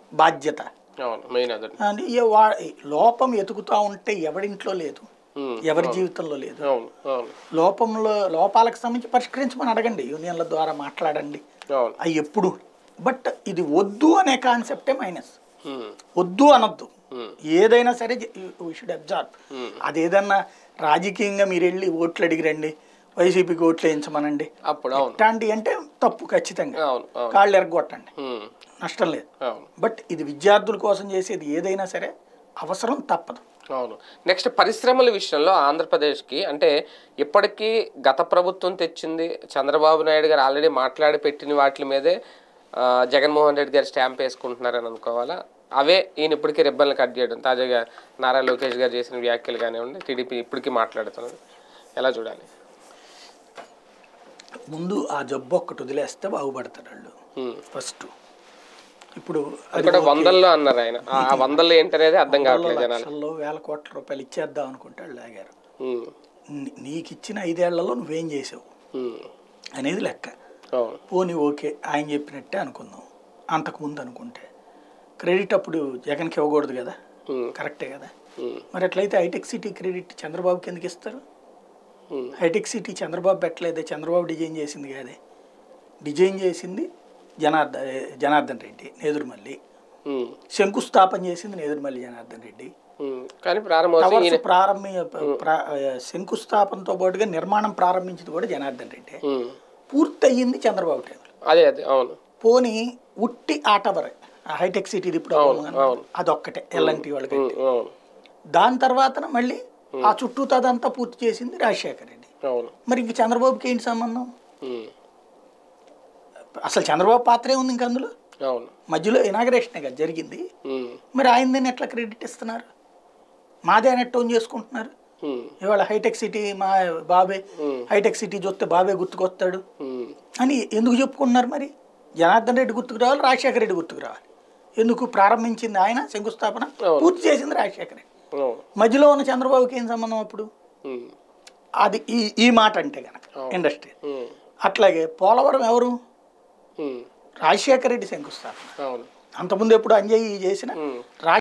బాధ్యత అవును మెయిన్ అదే అని ఏ వా- లోపం ఎతుకుతా ఉంటే ఎవడింట్లో లేదు ఉమ్, ఎవరి జీవితంలో లేదు అవును అవును లోపంలో లోపాలకు సంబంధించి పరిష్కరించమని అడగండి యూనియన్ల ద్వారా మాట్లాడండి అవును అవి ఎప్పుడు బట్ ఇది వద్దు అనే కాన్సెప్టే మైనస్ ఉమ్, వద్దు అనొద్దు ఏదైనా సరే వీ షుడ్ అబ్జర్వ్ అదేదన్నా రాజకీయంగా మీరు వెళ్ళి ఓట్లు అడిగిరండి వైసీపీకి ఓట్లు వేయించమనండి అప్పుడు అవును ఇట్లాంటి అంటే తప్పు ఖచ్చితంగా అవును అవును కాళ్ళు ఎరగొట్టండి ఉమ్, నష్టం లేదు అవును బట్ ఇది విద్యార్థుల కోసం చేసేది ఏదైనా సరే అవసరం తప్పదు అవును నెక్స్ట్ పరిశ్రమల విషయంలో ఆంధ్రప్రదేశ్కి అంటే ఇప్పటికీ గత ప్రభుత్వం తెచ్చింది చంద్రబాబు నాయుడు గారు ఆల్రెడీ మాట్లాడి పెట్టిన వాటి మీదే ఆ, జగన్మోహన్ రెడ్డి గారు స్టాంప్ వేసుకుంటున్నారని అనుకోవాలా అవే ఈయన ఇప్పటికీ రిబ్బన్లు కట్ చేయడం తాజాగా నారా లోకేష్ గారు చేసిన వ్యాఖ్యలు కానివ్వండి టీడీపీ ఇప్పటికీ మాట్లాడుతున్నది ఎలా చూడాలి ముందు ఆ జబ్బు ఒక్కటి వదిలేస్తే బాగుపడతారు వాళ్ళు ఉమ్. ఫస్ట్ ఇప్పుడు అది కూడా వందల్లో అన్నారు ఆయన ఆ ఆ వందల్లో ఏంటనేది అర్థం కావట్లేదు జనాలు లక్షల్లో వేల కోట్ల రూపాయలు ఇచ్చేద్దాం అనుకుంటే వాళ్ళు లాగారు ఉమ్, నీ- నీకు ఇచ్చిన ఐదేళ్లలో నువ్వేం చేసావు ఉమ్, అనేది లెక్క అవును పోనీ ఓకే ఆయన చెప్పినట్టే అనుకుందాం అంతకుముందు అనుకుంటే క్రెడిట్ అప్పుడు జగన్కి ఇవ్వకూడదు కదా ఉమ్, కరెక్టే కదా ఉమ్, మరి అట్లయితే హైటెక్ సిటీ క్రెడిట్ చంద్రబాబుకి ఎందుకు ఇస్తారు ఉమ్, హైటెక్ సిటీ చంద్రబాబు పెట్టలేదే చంద్రబాబు డిజైన్ చేసింది కాదే డిజైన్ చేసింది జనార్దన్ జనార్దన్ రెడ్డి నేదురుమల్లి ఉమ్, శంకుస్థాపన చేసింది నేదురుమల్లి జనార్దన్ రెడ్డి ఉమ్. కానీ ప్రారంభం టవర్స్ ప్రారంభి ప్రా- శంకుస్థాపనతో పాటుగా నిర్మాణం ప్రారంభించింది కూడా జనార్దన్ రెడ్డి ఉమ్, పూర్తయింది చంద్రబాబు టైంలో అదే అదే అవును పోనీ ఉట్టి ఆటవర్ హైటెక్ సిటీ ఇప్పుడు అవును. అదొక్కటే ఎల్ఎన్టీ వాళ్ళకి ఉమ్, అవును దాని తర్వాత మళ్ళీ ఆ చుట్టూ తదంతా పూర్తి చేసింది రాజశేఖర రెడ్డి అవును మరి ఇంక చంద్రబాబుకి ఏంటి సంబంధం ఉమ్, అసలు చంద్రబాబు పాత్రే ఉంది ఇంక అందులో అవును మధ్యలో ఇనాగరేషనే కదా జరిగింది ఉమ్, మరి ఆయనదని ఎట్లా క్రెడిట్ ఇస్తున్నారు మాదే అని టోన్ చేసుకుంటున్నారు ఉమ్, ఇవాళ హైటెక్ సిటీ మా బాబే ఉమ్, హైటెక్ సిటీ చూస్తే బాబే గుర్తుకొస్తాడు ఉమ్, అని ఎందుకు చెప్పుకుంటున్నారు మరి జనార్దన్ రెడ్డి గుర్తుకు రావాలి రాజశేఖర రెడ్డి గుర్తుకు రావాలి ఎందుకు ప్రారంభించింది ఆయన శంకుస్థాపన అవును. పూర్తి చేసింది రాజశేఖర రెడ్డి అవును మధ్యలో ఉన్న చంద్రబాబుకి ఏం సంబంధం అప్పుడు ఉమ్, అది ఈ ఈ మాట అంటే కనుక అవును. ఇండస్ట్రీ ఉమ్, అట్లాగే పోలవరం ఎవరు ఉమ్, రాజశేఖర రెడ్డి శంకుస్థాపన అవును అంతకుముందు ఎప్పుడు అంజయ్ చేసిన ఉమ్, రాజ